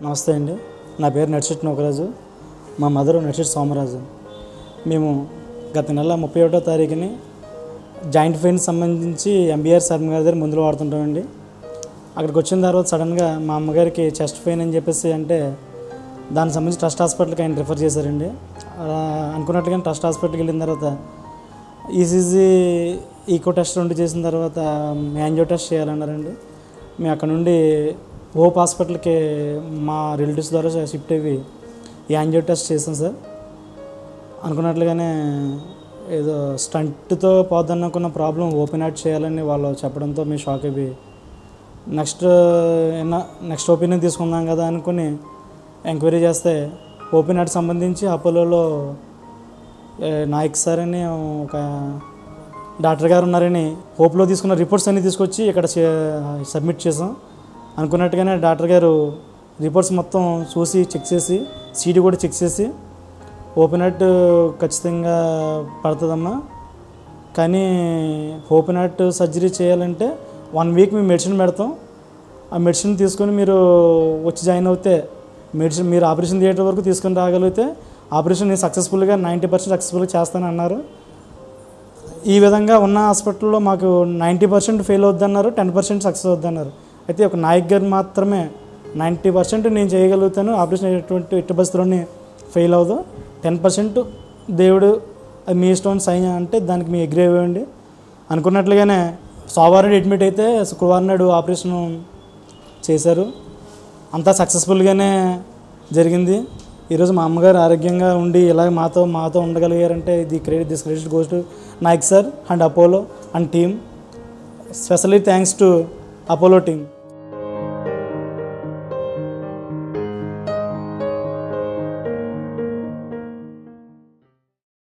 నమస్తే అండి నా పేరు నడిచెట్టు నోకరాజు మా మదరు నడిచెట్టు సోమరాజు మేము గత నెల ముప్పై ఒకటో తారీఖుని జాయింట్ పెయిన్ సంబంధించి ఎంబీఆర్ శర్మ గారి దగ్గర మందులు వాడుతుంటామండి అక్కడికి వచ్చిన తర్వాత సడన్గా మా అమ్మగారికి చెస్ట్ పెయిన్ అని చెప్పేసి అంటే దానికి సంబంధించి ట్రస్ట్ హాస్పిటల్కి ఆయన రిఫర్ చేశారండి అలా అనుకున్నట్టుగానే ట్రస్ట్ హాస్పిటల్కి వెళ్ళిన తర్వాత ఈసీజీ ఈకో టెస్ట్ రెండు చేసిన తర్వాత యాంజియో టెస్ట్ చేయాలన్నారండి మేము అక్కడ నుండి హోప్ హాస్పిటల్కి మా రిలేటివ్స్ ద్వారా షిఫ్ట్ అయ్యి యాంజియో టెస్ట్ చేసాం సార్ అనుకున్నట్లుగానే ఏదో స్టంట్తో పోద్దనుకున్న ప్రాబ్లం ఓపెన్ హార్ట్ చేయాలని వాళ్ళు చెప్పడంతో మేము షాక్ అయిపోయి నెక్స్ట్ నెక్స్ట్ ఒపీనియన్ తీసుకుందాం కదా అనుకుని ఎంక్వైరీ చేస్తే ఓపెన్ హార్ట్ సంబంధించి అపోలోలో ఏ, నాయక్ సార్ అని ఒక డాక్టర్ గారు ఉన్నారని హోప్లో తీసుకున్న రిపోర్ట్స్ అన్నీ తీసుకొచ్చి ఇక్కడ చే- సబ్మిట్ చేసాం అనుకున్నట్టుగానే డాక్టర్ గారు రిపోర్ట్స్ మొత్తం చూసి చెక్ చేసి సీడీ కూడా చెక్ చేసి ఓపెన్ హార్ట్ ఖచ్చితంగా పడుతుందమ్మా కానీ ఓపెన్ హార్ట్ సర్జరీ చేయాలంటే వన్ వీక్ మేము మెడిసిన్ పెడతాం ఆ మెడిసిన్ తీసుకొని మీరు వచ్చి జాయిన్ అవుతే మెడిసిన్ మీరు ఆపరేషన్ థియేటర్ వరకు తీసుకొని రాగలిగితే ఆపరేషన్ నేను సక్సెస్ఫుల్గా నైంటీ పర్సెంట్ సక్సెస్ఫుల్గా చేస్తాను అన్నారు ఈ విధంగా ఉన్న హాస్పిటల్లో మాకు నైంటీ పర్సెంట్ ఫెయిల్ అవుద్దన్నారు టెన్ పర్సెంట్ సక్సెస్ అవుద్దన్నారు అయితే ఒక నాయక్ గారు మాత్రమే నైంటీ పర్సెంట్ నేను చేయగలుగుతాను ఆపరేషన్ ఎటువంటి ఎట్టి పరిస్థితుల్లోని ఫెయిల్ అవ్వదు టెన్ పర్సెంట్ దేవుడు అది మీ ఇష్టం సైన్ అంటే దానికి మీ ఎగ్రీ ఇవ్వండి అనుకున్నట్లుగానే సోమవారం నాడు అడ్మిట్ అయితే శుక్రవారం నాడు ఆపరేషన్ చేశారు అంతా సక్సెస్ఫుల్గానే జరిగింది ఈరోజు మా అమ్మగారు ఆరోగ్యంగా ఉండి ఇలా మాతో మాతో ఉండగలిగారంటే ఇది credit this credit goes to Naik sir and Apollo and team specially thanks to Apollo team